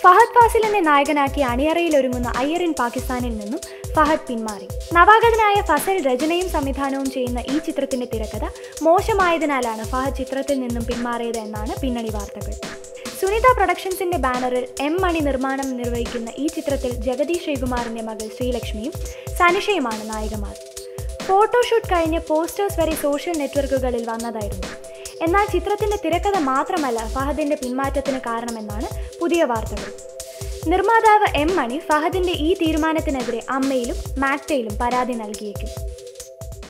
ഫഹദ് ഫാസിലിനെ നായകനാക്കി അണിയറയിൽ ഒരുങ്ങുന്ന അയ്യറിൻ പാകിസ്ഥാനിൽ നിന്നും ഫഹദ് പിന്മാറി നവാഗതനായ ഫസൽ രചനയും സംവിധാനവും ചെയ്യുന്ന ഈ ചിത്രത്തിന്റെ തിരക്കഥ മോശമായതിനാലാണ് ഫഹദ് ചിത്രത്തിൽ നിന്നും പിന്മാറിയത് എന്നാണ് പിന്നണി വാർത്തകൾ സുനിത പ്രൊഡക്ഷൻസിന്റെ ബാനറിൽ എം മണി നിർമ്മാണം നിർവഹിക്കുന്ന ഈ ചിത്രത്തിൽ ജഗതി ശ്രീകുമാറിന്റെ മകൾ ശ്രീലക്ഷ്മിയും സനിഷയുമാണ് നായികമാർ ഫോട്ടോഷൂട്ട് കഴിഞ്ഞ് പോസ്റ്റേഴ്സ് വരെ സോഷ്യൽ നെറ്റ്വർക്കുകളിൽ വന്നതായിരുന്നു എന്നാൽ ചിത്രത്തിന്റെ തിരക്കഥ മാത്രമല്ല ഫഹദിന്റെ പിന്മാറ്റത്തിന് കാരണമെന്നാണ് പുതിയ വാർത്തകൾ നിർമ്മാതാവ് എം മണി ഫഹദിന്റെ ഈ തീരുമാനത്തിനെതിരെ അമ്മയിലും മാക്ടയിലും പരാതി നൽകിയേക്കും